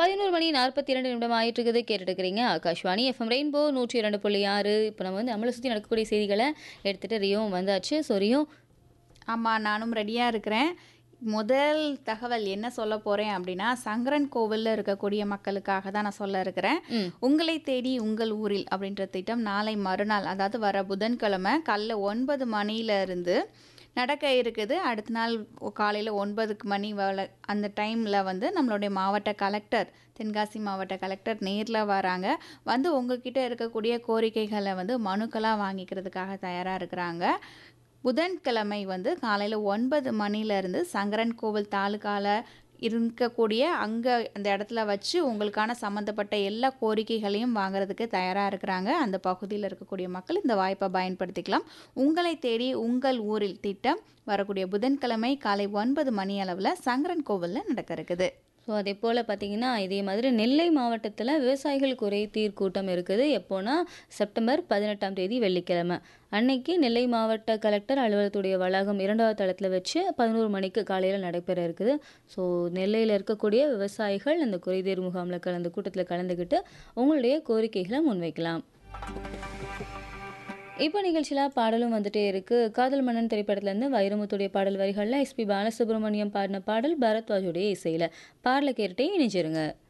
பதினோரு மணி நாற்பத்தி இரண்டு நிமிடம் ஆயிட்டு இருக்குது கேட்டுட்டு இருக்கிறீங்க ஆகாஷ்வாணி எஃப்எம் ரெயின்போ நூற்றி இரண்டு புள்ளி ஆறு இப்போ நம்ம வந்து நம்மளை சுற்றி நடக்கக்கூடிய செய்திகளை எடுத்துகிட்டு ரியோவும் வந்தாச்சு ஸோ ரியோ ஆமாம் நானும் ரெடியாக இருக்கிறேன் முதல் தகவல் என்ன சொல்ல போகிறேன் அப்படின்னா சங்கரன் கோவிலில் இருக்கக்கூடிய மக்களுக்காக தான் நான் சொல்ல இருக்கிறேன் ம். உங்களை தேடி உங்கள் ஊரில் அப்படின்ற திட்டம் நாளை மறுநாள் அதாவது வர புதன்கிழமை காலைல ஒன்பது மணியில இருந்து நடக்க இருக்குது அடுத்த நாள் காலையில் ஒன்பதுக்கு மணி வேலை அந்த டைமில் வந்து நம்மளுடைய மாவட்ட கலெக்டர் தென்காசி மாவட்ட கலெக்டர் நேரில் வராங்க வந்து உங்ககிட்ட இருக்கக்கூடிய கோரிக்கைகளை வந்து மனுக்களாக வாங்கிக்கிறதுக்காக தயாராக இருக்கிறாங்க புதன்கிழமை வந்து காலையில் ஒன்பது மணிலேருந்து சங்கரன் கோவில் தாலுக்காவில் இருக்கக்கூடிய அங்கே அந்த இடத்துல வச்சு உங்களுக்கான சம்மந்தப்பட்ட எல்லா கோரிக்கைகளையும் வாங்குறதுக்கு தயாராக இருக்கிறாங்க அந்த பகுதியில் இருக்கக்கூடிய மக்கள் இந்த வாய்ப்பை பயன்படுத்திக்கலாம் உங்களை தேடி உங்கள் ஊரில் திட்டம் வரக்கூடிய புதன்கிழமை காலை ஒன்பது மணி அளவில் சங்கரன் கோவிலில் நடக்க இருக்குது ஸோ அதே போல் பார்த்தீங்கன்னா இதே மாதிரி நெல்லை மாவட்டத்தில் விவசாயிகள் குறை தீர் கூட்டம் இருக்குது எப்போனா செப்டம்பர் பதினெட்டாம் தேதி வெள்ளிக்கிழமை அன்னைக்கு நெல்லை மாவட்ட கலெக்டர் அலுவலகத்துடைய வளாகம் இரண்டாவது தளத்தில் வச்சு பதினோரு மணிக்கு காலையில் நடைபெற இருக்குது ஸோ நெல்லையில் இருக்கக்கூடிய விவசாயிகள் அந்த குறைதீர் முகாமில் கலந்து கூட்டத்தில் கலந்துக்கிட்டு உங்களுடைய கோரிக்கைகளை முன்வைக்கலாம் இப்போ நிகழ்ச்சியில் பாடலும் வந்துட்டே இருக்கு காதல் மன்னன் திரைப்படத்துலேருந்து வைரமுத்துடைய பாடல் வரிகளில் எஸ்பி பாலசுப்ரமணியம் பாடின பாடல் பரத்வாஜுடைய இசையில் பாடலை கேட்டுட்டே இணைஞ்சிருங்க